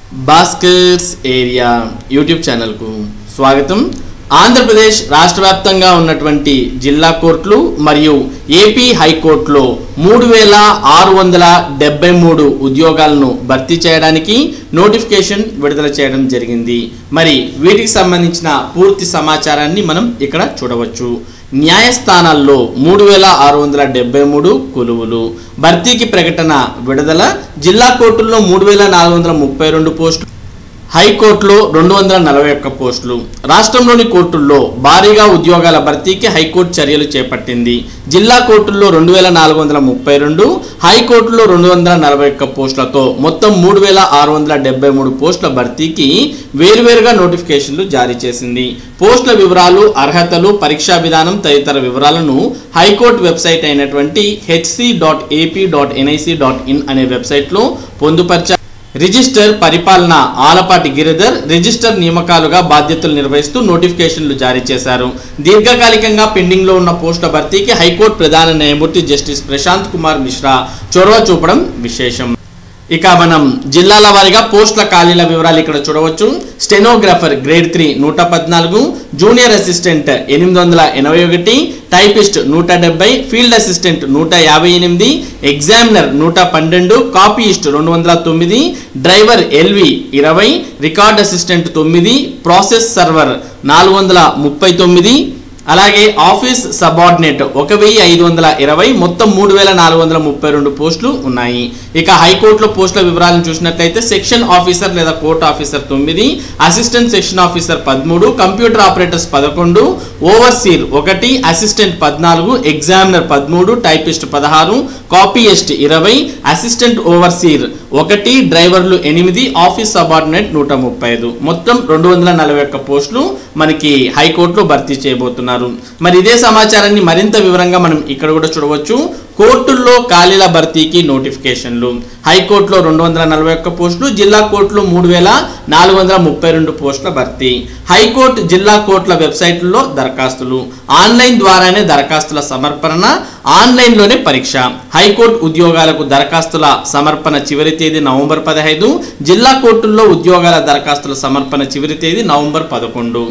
Bhaskar's area YouTube ఛానల్కు స్వాగతం ఆంధ్రప్రదేశ్ రాష్ట్ర వ్యాప్తంగా ఉన్నటువంటి జిల్లా కోర్టులు మరియు ఏపీ హైకోర్టులో మూడు వేల ఆరు వందల డెబ్బై మూడు ఉద్యోగాలను భర్తీ చేయడానికి నోటిఫికేషన్ విడుదల చేయడం జరిగింది మరి వీటికి సంబంధించిన పూర్తి సమాచారాన్ని మనం ఇక్కడ చూడవచ్చు న్యాయస్థానాల్లో మూడు వేల ఆరు వందల డెబ్బై మూడు కొలువులు భర్తీకి ప్రకటన విడుదల జిల్లా కోర్టుల్లో మూడు వేల నాలుగు వందల ముప్పై రెండు పోస్టులు హైకోర్టులో రెండు వందల నలభై ఒక్క పోస్టులు రాష్ట్రంలోని కోర్టుల్లో భారీగా ఉద్యోగాల భర్తీకి హైకోర్టు చర్యలు చేపట్టింది జిల్లా కోర్టుల్లో రెండు వేల నాలుగు వందల ముప్పై రెండు హైకోర్టులో రెండు వందల నలభై ఒక్క పోస్టులతో మొత్తం మూడు వేల ఆరు వందల డెబ్బై మూడు పోస్టుల భర్తీకి వేరువేరుగా నోటిఫికేషన్లు జారీ చేసింది పోస్టుల వివరాలు అర్హతలు పరీక్షా విధానం తదితర వివరాలను హైకోర్టు వెబ్సైట్ అయినటువంటి HC dot AP dot NIC dot in అనే వెబ్సైట్లో పొందుపరిచారు రిజిస్టర్ పరిపాలన ఆలపాటి గిరిధర్ రిజిస్టర్ నియామకాలుగా బాధ్యతలు నిర్వహిస్తూ నోటిఫికేషన్లు జారీ చేశారు దీర్ఘకాలికంగా పెండింగ్ లో ఉన్న పోస్టుల భర్తీకి హైకోర్టు ప్రధాన న్యాయమూర్తి జస్టిస్ ప్రశాంత్ కుమార్ మిశ్రా చొరవ చూపడం విశేషం ఇక మనం జిల్లాల వారీగా పోస్టుల ఖాళీల వివరాలు ఇక్కడ చూడవచ్చు స్టెనోగ్రాఫర్ గ్రేడ్ త్రీ నూట పద్నాలుగు జూనియర్ అసిస్టెంట్ ఎనిమిది వందల ఎనభై ఒకటి టైపిస్ట్ నూట డెబ్బై ఫీల్డ్ అసిస్టెంట్ నూట యాభై ఎనిమిది ఎగ్జామినర్ నూట పన్నెండు కాపీయిస్ట్ రెండు వందల తొమ్మిది డ్రైవర్ ఎల్వి ఇరవై రికార్డ్ అసిస్టెంట్ తొమ్మిది ప్రాసెస్ సర్వర్ నాలుగు వందల ముప్పై తొమ్మిది అలాగే ఆఫీస్ సబార్డినేట్ ఒక వెయ్యి ఐదు వందల ఇరవై మొత్తం మూడు వేల నాలుగు వందల ముప్పై రెండు పోస్టులు ఉన్నాయి ఇక హైకోర్టులో పోస్టుల వివరాలను చూసినట్లయితే సెక్షన్ ఆఫీసర్ లేదా కోర్ట్ ఆఫీసర్ తొమ్మిది అసిస్టెంట్ సెక్షన్ ఆఫీసర్ పదమూడు కంప్యూటర్ ఆపరేటర్స్ పదకొండు ఓవర్సీర్ ఒకటి అసిస్టెంట్ పద్నాలుగు ఎగ్జామినర్ పదమూడు టైపిస్ట్ పదహారు కాపీయిస్ట్ ఇరవై అసిస్టెంట్ ఓవర్సీర్ ఒకటి డ్రైవర్లు ఎనిమిది ఆఫీస్ సబార్డినేట్ నూట ముప్పై ఐదు మొత్తం రెండు వందల నలభై ఒక్క పోస్టులు మనకి హైకోర్టులో భర్తీ చేయబోతున్నారు మరి ఇదే సమాచారాన్ని మరింత వివరంగా మనం ఇక్కడ కూడా చూడవచ్చు కోర్టుల్లో ఖాళీల భర్తీకి నోటిఫికేషన్లు హైకోర్టులో రెండు వందల నలభై ఒక్క పోస్టులు జిల్లా కోర్టులో మూడు వేల నాలుగు వందల ముప్పై రెండు పోస్టుల భర్తీ హైకోర్టు జిల్లా కోర్టుల వెబ్సైట్లలో దరఖాస్తులు ఆన్లైన్ ద్వారానే దరఖాస్తుల సమర్పణ ఆన్లైన్లోనే పరీక్ష హైకోర్టు ఉద్యోగాలకు దరఖాస్తుల సమర్పణ చివరి తేదీ నవంబర్ పదహైదు జిల్లా కోర్టుల్లో ఉద్యోగాల దరఖాస్తుల సమర్పణ చివరి తేదీ నవంబర్ పదకొండు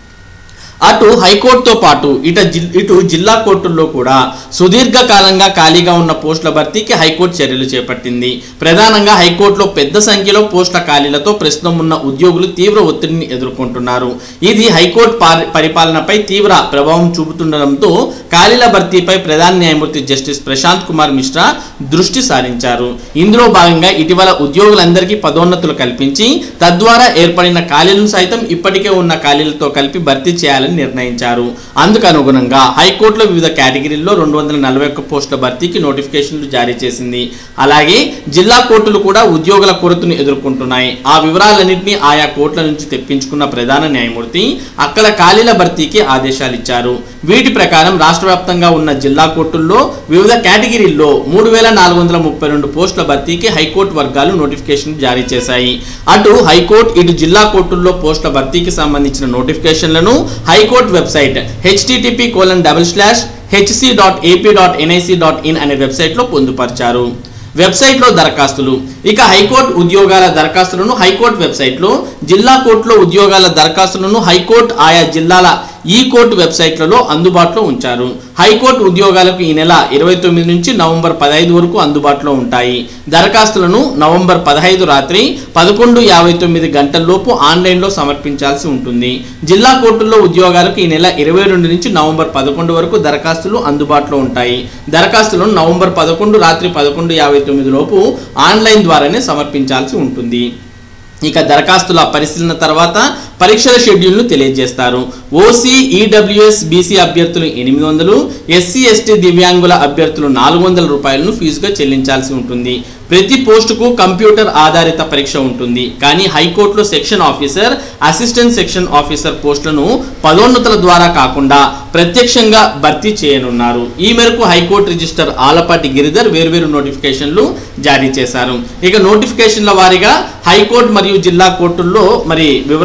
అటు హైకోర్టుతో పాటు ఇట జి- ఇటు జిల్లా కోర్టుల్లో కూడా సుదీర్ఘకాలంగా ఖాళీగా ఉన్న పోస్టుల భర్తీకి హైకోర్టు చర్యలు చేపట్టింది ప్రధానంగా హైకోర్టులో పెద్ద సంఖ్యలో పోస్టుల ఖాళీలతో ప్రస్తుతం ఉన్న ఉద్యోగులు తీవ్ర ఒత్తిడిని ఎదుర్కొంటున్నారు ఇది హైకోర్టు పారి- పరిపాలనపై తీవ్ర ప్రభావం చూపుతుండడంతో ఖాళీల భర్తీపై ప్రధాన న్యాయమూర్తి జస్టిస్ ప్రశాంత్ కుమార్ మిశ్రా దృష్టి సారించారు ఇందులో భాగంగా ఇటీవల ఉద్యోగులందరికీ పదోన్నతులు కల్పించి తద్వారా ఏర్పడిన ఖాళీలను సైతం ఇప్పటికే ఉన్న ఖాళీలతో కలిపి భర్తీ చేయాలని నిర్ణయించారు అందుకు అనుగుణంగా హైకోర్టులో వివిధ కేటగిరీల్లో రెండు వందల నలభై ఒక్క పోస్టుల భర్తీకి నోటిఫికేషన్లు జారీ చేసింది అలాగే జిల్లా కోర్టులు కూడా ఉద్యోగుల కొరతను ఎదుర్కొంటున్నాయి ఆ వివరాలన్నింటినీ ఆయా కోర్టుల నుంచి తెప్పించుకున్న ప్రధాన న్యాయమూర్తి అక్కడ ఖాళీల భర్తీకి ఆదేశాలు ఇచ్చారు వీటి ప్రకారం రాష్ట్ర వ్యాప్తంగా ఉన్న జిల్లా కోర్టుల్లో వివిధ కేటగిరీల్లో మూడు వేల నాలుగు వందల ముప్పై రెండు పోస్టుల భర్తీకి హైకోర్టు వర్గాలు నోటిఫికేషన్ జారీ చేశాయి అటు హైకోర్టు ఇటు జిల్లా కోర్టుల్లో పోస్టుల భర్తీకి సంబంధించిన నోటిఫికేషన్లను high court website HTTP colon double slash HC dot AP dot NIC dot in అనే వెబ్సైట్లో పొందుపరిచారు వెబ్సైట్లో దరఖాస్తులు ఇక హైకోర్టు ఉద్యోగాల దరఖాస్తులను హైకోర్టు వెబ్సైట్లో జిల్లా కోర్టులో ఉద్యోగాల దరఖాస్తులను హైకోర్టు ఆయా జిల్లాల ఈ కోర్టు వెబ్సైట్లలో అందుబాటులో ఉంచారు హైకోర్టు ఉద్యోగాలకు ఈ నెల ఇరవై తొమ్మిది నుంచి నవంబర్ పదహైదు వరకు అందుబాటులో ఉంటాయి దరఖాస్తులను నవంబర్ పదహైదు రాత్రి పదకొండు యాభై తొమ్మిది గంటల్లోపు ఆన్లైన్లో సమర్పించాల్సి ఉంటుంది జిల్లా కోర్టుల్లో ఉద్యోగాలకు ఈ నెల ఇరవై రెండు నుంచి నవంబర్ పదకొండు వరకు దరఖాస్తులు అందుబాటులో ఉంటాయి దరఖాస్తులను నవంబర్ పదకొండు రాత్రి పదకొండు యాభై తొమ్మిది లోపు ఆన్లైన్ ద్వారానే సమర్పించాల్సి ఉంటుంది ఇక దరఖాస్తుల పరిశీలన తర్వాత పరీక్షల షెడ్యూల్ను తెలియజేస్తారు ఓసీ ఈడబ్ల్యూఎస్ బీసీ అభ్యర్థులు ఎనిమిది వందలు ఎస్సీ ఎస్టీ దివ్యాంగుల అభ్యర్థులు నాలుగు వందల రూపాయలను ఫీజుగా చెల్లించాల్సి ఉంటుంది ప్రతి పోస్టుకు కంప్యూటర్ ఆధారిత పరీక్ష ఉంటుంది కానీ హైకోర్టులో section officer assistant section officer పోస్టులను పదోన్నతుల ద్వారా కాకుండా ప్రత్యక్షంగా భర్తీ చేయనున్నారు ఈ మేరకు హైకోర్టు రిజిస్టర్ ఆలపాటి గిరిధర్ వేర్వేరు నోటిఫికేషన్లు జారీ చేశారు ఇక నోటిఫికేషన్ల వారీగా హైకోర్టు మరియు జిల్లా కోర్టుల్లో మరి వివరాలను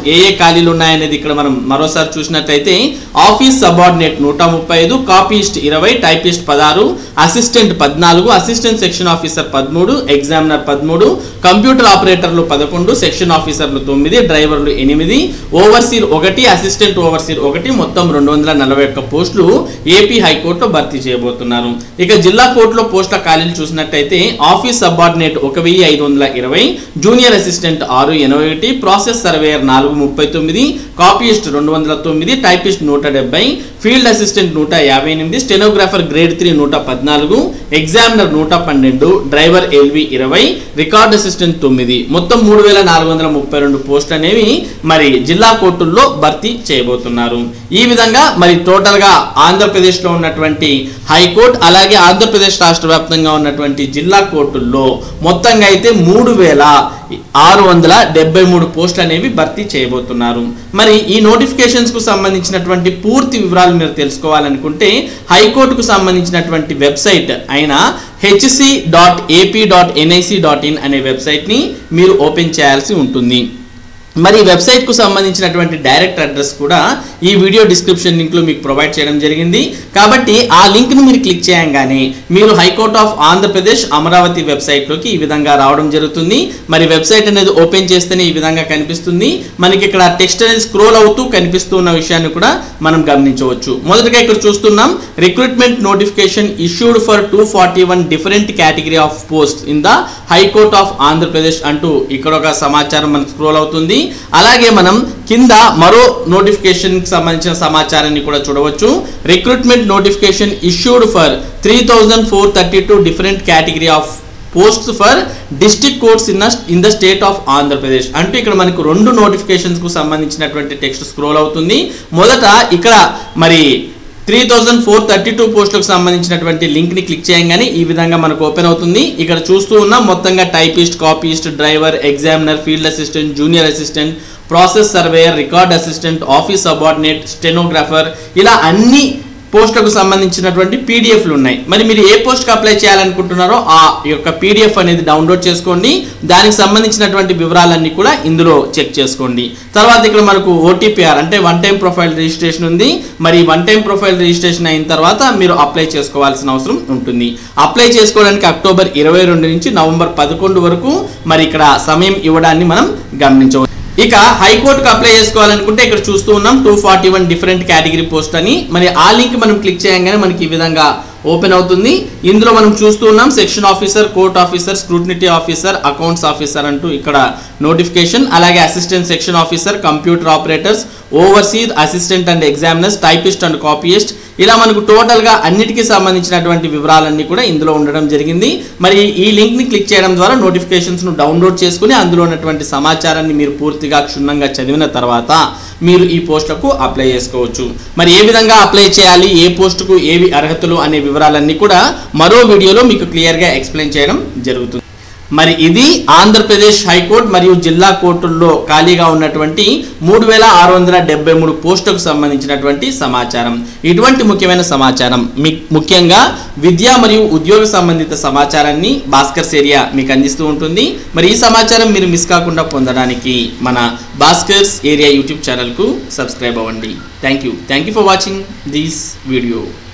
ఏ ఏ ఖాళీలు ఉన్నాయనేది ఇక్కడ మనం మరోసారి చూసినట్లయితే ఆఫీస్ సబార్డినేట్ నూట ముప్పై ఐదు కాపీస్ట్ ఇరవై టైపిస్ట్ పదహారు అసిస్టెంట్ పద్నాలుగు అసిస్టెంట్ సెక్షన్ ఆఫీసర్ పదమూడు ఎగ్జామినర్ పదమూడు కంప్యూటర్ ఆపరేటర్లు పదకొండు సెక్షన్ ఆఫీసర్లు తొమ్మిది డ్రైవర్లు ఎనిమిది ఓవర్సీర్ ఒకటి అసిస్టెంట్ ఓవర్సీర్ ఒకటి మొత్తం రెండు వందల నలభై ఒక్క పోస్టులు ఏపీ హైకోర్టులో భర్తీ చేయబోతున్నారు ఇక జిల్లా కోర్టులో పోస్టుల ఖాళీలు చూసినట్టయితే ఆఫీస్ సబార్డినేట్ ఒక వెయ్యి ఐదు వందల ఇరవై జూనియర్ అసిస్టెంట్ ఆరు ఎనభై ఒకటి ప్రాసెస్ సర్వేయర్ నాలుగు ముప్పై తొమ్మిది కాపీయిస్ట్ రెండు వందల తొమ్మిది టైపిస్ట్ నూట డెబ్బై ఫీల్డ్ అసిస్టెంట్ నూట యాభై ఎనిమిది స్టెనోగ్రాఫర్ గ్రేడ్ త్రీ నూట పద్నాలుగు ఎగ్జామినర్ నూట పన్నెండు డ్రైవర్ ఎల్వి ఇరవై రికార్డ్ అసిస్టెంట్ తొమ్మిది మొత్తం మూడు వేల నాలుగు వందల ముప్పై రెండు పోస్టులు అనేవి మరి జిల్లా కోర్టుల్లో భర్తీ చేయబోతున్నారు ఈ విధంగా మరి టోటల్గా ఆంధ్రప్రదేశ్లో ఉన్నటువంటి హైకోర్టు అలాగే ఆంధ్రప్రదేశ్ రాష్ట్ర వ్యాప్తంగా ఉన్నటువంటి జిల్లా కోర్టుల్లో మొత్తంగా అయితే మూడు వేల ఆరు వందల డెబ్బై మూడు పోస్టులు అనేవి భర్తీ చేయబోతున్నారు మరి ఈ నోటిఫికేషన్స్ కు సంబంధించినటువంటి పూర్తి వివరాలు మీరు తెలుసుకోవాలనుకుంటే హైకోర్టుకు సంబంధించినటువంటి వెబ్సైట్ అయిన HC dot AP dot NIC dot in అనే వెబ్సైట్ని మీరు ఓపెన్ చేయాల్సి ఉంటుంది మరి వెబ్సైట్కు సంబంధించినటువంటి డైరెక్ట్ అడ్రస్ కూడా ఈ వీడియో డిస్క్రిప్షన్ లింక్లో మీకు ప్రొవైడ్ చేయడం జరిగింది కాబట్టి ఆ లింక్ను మీరు క్లిక్ చేయగానే మీరు హైకోర్ట్ ఆఫ్ ఆంధ్రప్రదేశ్ అమరావతి వెబ్సైట్లోకి ఈ విధంగా రావడం జరుగుతుంది మరి వెబ్సైట్ అనేది ఓపెన్ చేస్తేనే ఈ విధంగా కనిపిస్తుంది మనకి ఇక్కడ టెక్స్ట్ అనేది స్క్రోల్ అవుతూ కనిపిస్తూ ఉన్న విషయాన్ని కూడా మనం గమనించవచ్చు మొదటగా ఇక్కడ చూస్తున్నాం recruitment notification issued for two forty one different category of post in the high court of Andhra Pradesh అంటూ ఇక్కడ ఒక సమాచారం మనకు స్క్రోల్ అవుతుంది అలాగే మనం కింద మరో నోటిఫికేషన్ కి సంబంధించిన సమాచారాన్ని కూడా చూడవచ్చు recruitment notification issued for three thousand four thirty two different category of posts for district courts in in the state of Andhra Pradesh అంటూ ఇక్కడ మనకు రెండు నోటిఫికేషన్స్ కు సంబంధించినటువంటి టెక్స్ట్ స్క్రోల్ అవుతుంది మొదట ఇక్కడ మరి three thousand four thirty two పోస్టులకు సంబంధించినటువంటి లింక్ని క్లిక్ చేయగానే ఈ విధంగా మనకు ఓపెన్ అవుతుంది ఇక్కడ చూస్తూ ఉన్నాం మొత్తంగా typist copyist driver examiner field assistant junior assistant process surveyor record assistant office subordinate stenographer ఇలా అన్ని పోస్టులకు సంబంధించినటువంటి పీడిఎఫ్లు ఉన్నాయి మరి మీరు ఏ పోస్ట్కి అప్లై చేయాలనుకుంటున్నారో ఆ యొక్క పీడిఎఫ్ అనేది డౌన్లోడ్ చేసుకోండి దానికి సంబంధించినటువంటి వివరాలన్నీ కూడా ఇందులో చెక్ చేసుకోండి తర్వాత ఇక్కడ మనకు ఓటీపీఆర్ అంటే వన్ టైం ప్రొఫైల్ రిజిస్ట్రేషన్ ఉంది మరి వన్ టైం ప్రొఫైల్ రిజిస్ట్రేషన్ అయిన తర్వాత మీరు అప్లై చేసుకోవాల్సిన అవసరం ఉంటుంది అప్లై చేసుకోవడానికి అక్టోబర్ ఇరవై రెండు నుంచి నవంబర్ పదకొండు వరకు మరి ఇక్కడ సమయం ఇవ్వడాన్ని మనం గమనించవచ్చు ఇక హైకోర్టుకు అప్లై చేసుకోవాలనుకుంటే ఇక్కడ చూస్తూ ఉన్నాం two forty one different category post అని మరి ఆ లింక్ మనం క్లిక్ చేయగానే మనకి ఈ విధంగా ఓపెన్ అవుతుంది ఇందులో మనం చూస్తూ ఉన్నాం section officer court officer scrutiny officer accounts officer అంటూ ఇక్కడ నోటిఫికేషన్ అలాగే assistant section officer computer operators overseer assistant and examiners typist and copyist ఇలా మనకు టోటల్గా అన్నిటికీ సంబంధించినటువంటి వివరాలన్నీ కూడా ఇందులో ఉండడం జరిగింది మరి ఈ లింక్ని క్లిక్ చేయడం ద్వారా నోటిఫికేషన్స్ను డౌన్లోడ్ చేసుకుని అందులో ఉన్నటువంటి సమాచారాన్ని మీరు పూర్తిగా క్షుణ్ణంగా చదివిన తర్వాత మీరు ఈ పోస్టులకు అప్లై చేసుకోవచ్చు మరి ఏ విధంగా అప్లై చేయాలి ఏ పోస్టుకు ఏవి అర్హతలు అనే వివరాలన్నీ కూడా మరో వీడియోలో మీకు క్లియర్గా ఎక్స్ప్లెయిన్ చేయడం జరుగుతుంది మరి ఇది ఆంధ్రప్రదేశ్ హైకోర్టు మరియు జిల్లా కోర్టుల్లో ఖాళీగా ఉన్నటువంటి మూడు వేల ఆరు వందల డెబ్బై మూడు పోస్టులకు సంబంధించినటువంటి సమాచారం ఇటువంటి ముఖ్యమైన సమాచారం మీ ముఖ్యంగా విద్య మరియు ఉద్యోగ సంబంధిత సమాచారాన్ని భాస్కర్స్ ఏరియా మీకు అందిస్తూ ఉంటుంది మరి ఈ సమాచారం మీరు మిస్ కాకుండా పొందడానికి మన భాస్కర్స్ ఏరియా యూట్యూబ్ ఛానల్కు సబ్స్క్రైబ్ అవ్వండి thank you thank you for watching this video